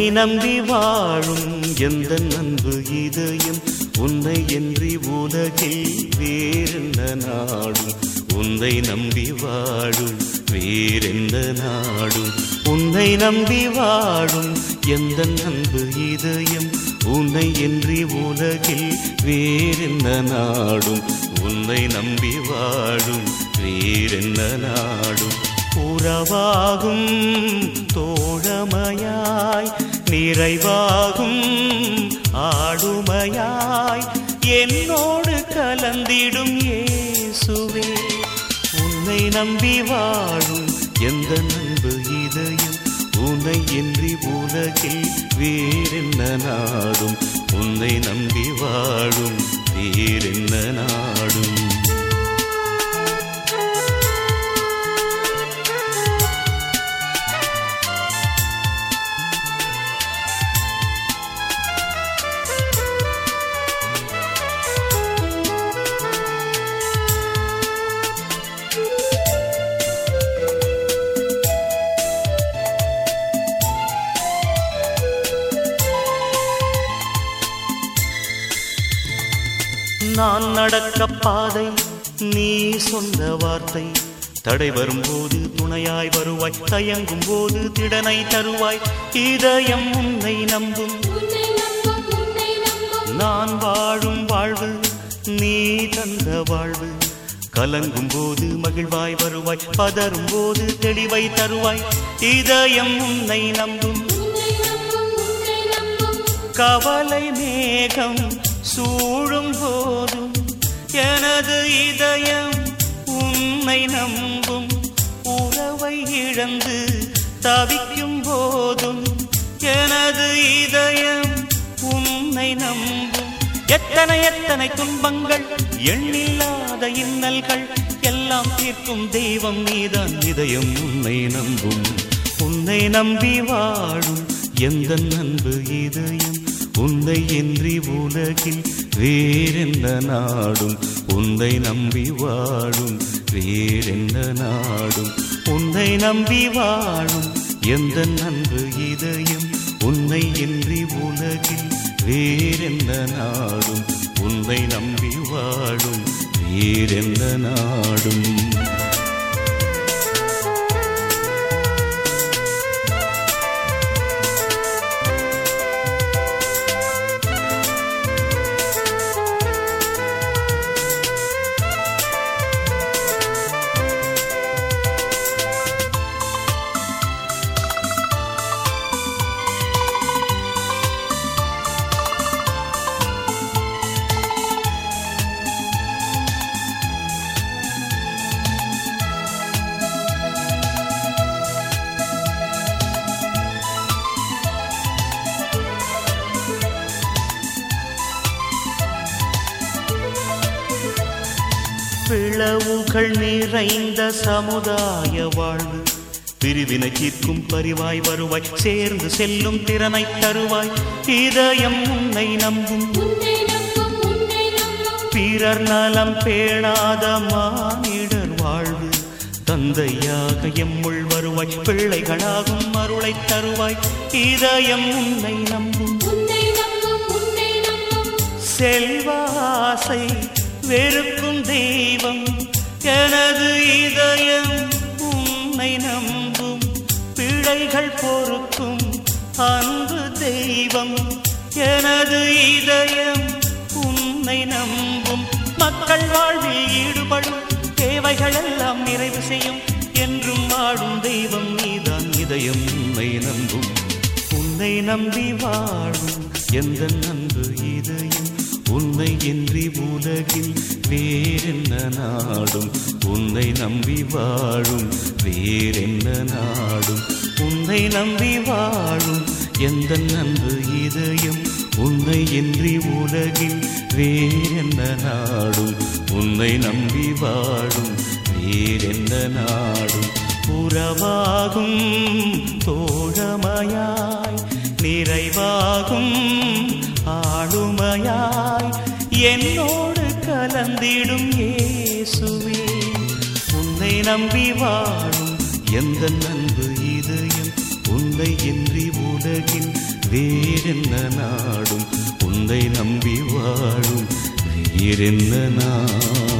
நம்பி வாழும் எந்த அன்பு இதயம் உன்னை என்று உலகில் வேறென்ன நாடும் உன்னை நம்பி வாழும் வேறெந்த நாடும் உன்னை நம்பி வாழும் எந்த அன்பு இதயம் உன்னை என்று உலகில் வேறென்ன நாடும் உன்னை நம்பி வாழும் வேறென்ன நாடும் உறவாகும் தோழமையாய் நிறைவாகும் ஆளுமையாய் என்னோடு கலந்திடும் இயேசுவே உன்னை நம்பி வாழும் எந்த நண்பு இதயம் உன்னை என்று உலகில் வேறென்ன நாடும் உன்னை நம்பி வாழும் வேறென்ன நாடும் நான் நடக்க பாதை நீ சொன்ன வார்த்தை தடை வரும்போது துணையாய் வருவாய் தயங்கும் போது திடனை தருவாய் இதயம் உன்னை நம்பும் உன்னை நம்பும் உன்னை நம்பும் நான் வாழும் வாழ்வு நீ தந்த வாழ்வு கலங்கும் போது மகிழ்வாய் வருவாய் பதறும் போது தெளிவை தருவாய் இதயம் உன்னை நம்பும் உன்னை நம்பும் உன்னை நம்பும் கவலை மேகம் சூழும் போதும் எனது இதயம் உன்னை நம்பும் உறவை இழந்து தவிக்கும் போதும் எனது இதயம் உன்னை நம்பும் எத்தனை எத்தனை துன்பங்கள் எண்ணில்லாத இன்னல்கள் எல்லாம் தீர்க்கும் தெய்வம் நீதான் இதயம் உன்னை நம்பும் உன்னை நம்பி வாழும் எந்த அன்பு இதயம் உன்னை இன்றி உலகில் வேறென்ன நாடும் உன்னை நம்பி வாழும் வேறென்ன நாடும் உன்னை நம்பி வாழும் எந்த அன்பு இதயம் உன்னை இன்றி உலகில் வேறென்ன நாடும் உன்னை நம்பி வாழும் வேறென்ன நாடும் பிளவுகள் நிறைந்த சமுதாய வாழ்வு பிரிவினை தீர்க்கும் பரிவாய் வருவாய் சேர்ந்து செல்லும் திறனை தருவாய் இதயம் உன்னை நம்பும் உன்னை நம்பும் உன்னை நம்பும் பிறர் நலம் பேணாத மானிடர் வாழ்வு தந்தையாக எம்முள் வருவாய் பிள்ளைகளாகும் அருளை தருவாய் இதயம் உன்னை நம்பும் உன்னை நம்பும் உன்னை நம்பும் செல்வாசை வெறுக்கும் தெய்வம் எனது இதயம் உன்னை நம்பும் பிழைகள் பொறுக்கும் அன்பு தெய்வம் எனது இதயம் உன்னை நம்பும் மக்கள் வாழ்வில் ஈடுபடும் தேவைகள் எல்லாம் நிறைவு செய்யும் என்றும் வாழும் தெய்வம் நீதான் இதயம் உன்னை நம்பும் உன்னை நம்பி வாழும் எந்த அன்பு இதயம் உன்னை இன்றி உலகில் வேறென்ன நாடும் உன்னை நம்பி வாழும் வேறென்ன நாடும் உன்னை நம்பி வாழும் எந்த அன்பு இதயம் உன்னை இன்றி உலகில் வேறென்ன நாடும் உன்னை நம்பி வாழும் வேறென்ன நாடும் உறவாகும் தோழமையாய் நிறைவாகும் ஆளுமையாய் என்னோடு கலந்திடும் இயேசுவே உன்னை நம்பி வாழும் எந்த அன்பு இதயம் உன்னை இன்றி உலகில் வேறென்ன நாடும் உன்னை நம்பி வாழும் வேறென்ன நாடும்